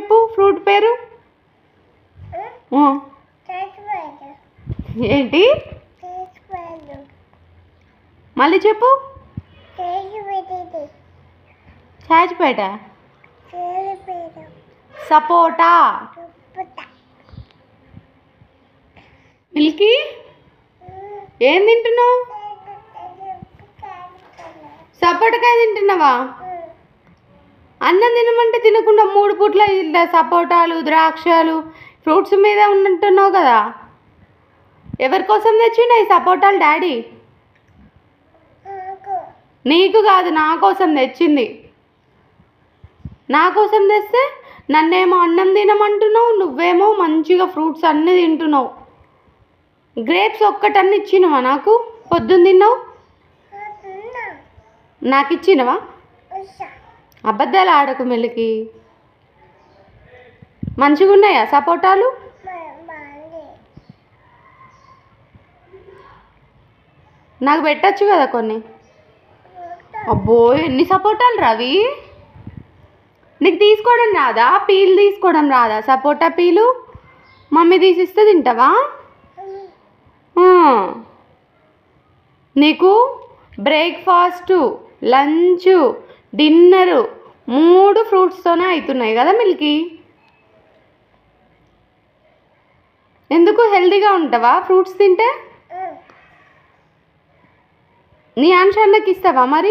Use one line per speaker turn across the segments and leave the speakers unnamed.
చెప్పు ఫ్రూట్ పేరు ఆ, ఏంటి మళ్ళీ చెప్పు చాచిపేట సపోటా మిల్కీ ఏం తింటున్నావు సపోటకాయ తింటున్నావా అన్నం తినమంటే తినకుండా మూడు పూట్ల ఇలా సపోటాలు ద్రాక్షలు ఫ్రూట్స్ మీద ఉన్నట్టున్నావు కదా ఎవరి కోసం తెచ్చిండు ఈ సపోటాలు డాడీ నీకు కాదు నా కోసం తెచ్చింది నా కోసం తెస్తే నన్నేమో అన్నం తినమంటున్నావు నువ్వేమో మంచిగా ఫ్రూట్స్ అన్నీ తింటున్నావు గ్రేప్స్ ఒక్కటన్ని ఇచ్చినవా నాకు పొద్దున్న తిన్నావు నాకు ఇచ్చినవా అబద్ధాలు ఆడకు మెల్లికి మంచిగా ఉన్నాయా సపోటాలు నాకు పెట్టచ్చు కదా కొన్ని అబ్బో ఎన్ని సపోటాలు రవి నీకు తీసుకోవడం రాదా పీలు తీసుకోవడం రాదా సపోటా పీలు మమ్మీ తీసిస్తే తింటావా ఆ. నీకు బ్రేక్ఫాస్ట్ లంచ్ డిన్నరు మూడు ఫ్రూట్స్తోనే అవుతున్నాయి కదా మిల్కీ ఎందుకు హెల్తీగా ఉంటావా ఫ్రూట్స్ తింటే నీ ఆన్షాన్నకి ఇస్తావా మరి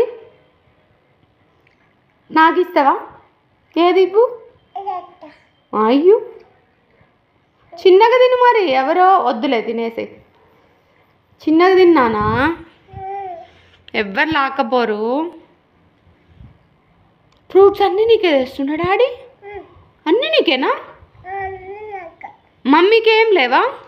నాకు ఇస్తావా ఏది ఇవ్వు అయ్యో చిన్నగా తిను మరి ఎవరో వద్దులే తినేసి చిన్నగా తిన్నానా ఎవ్వరు లాకపోరు ఫ్రూట్స్ అన్నీ నీకే తెస్తున్నా డాడీ అన్నీ నీకేనా మమ్మీకి ఏం లేవా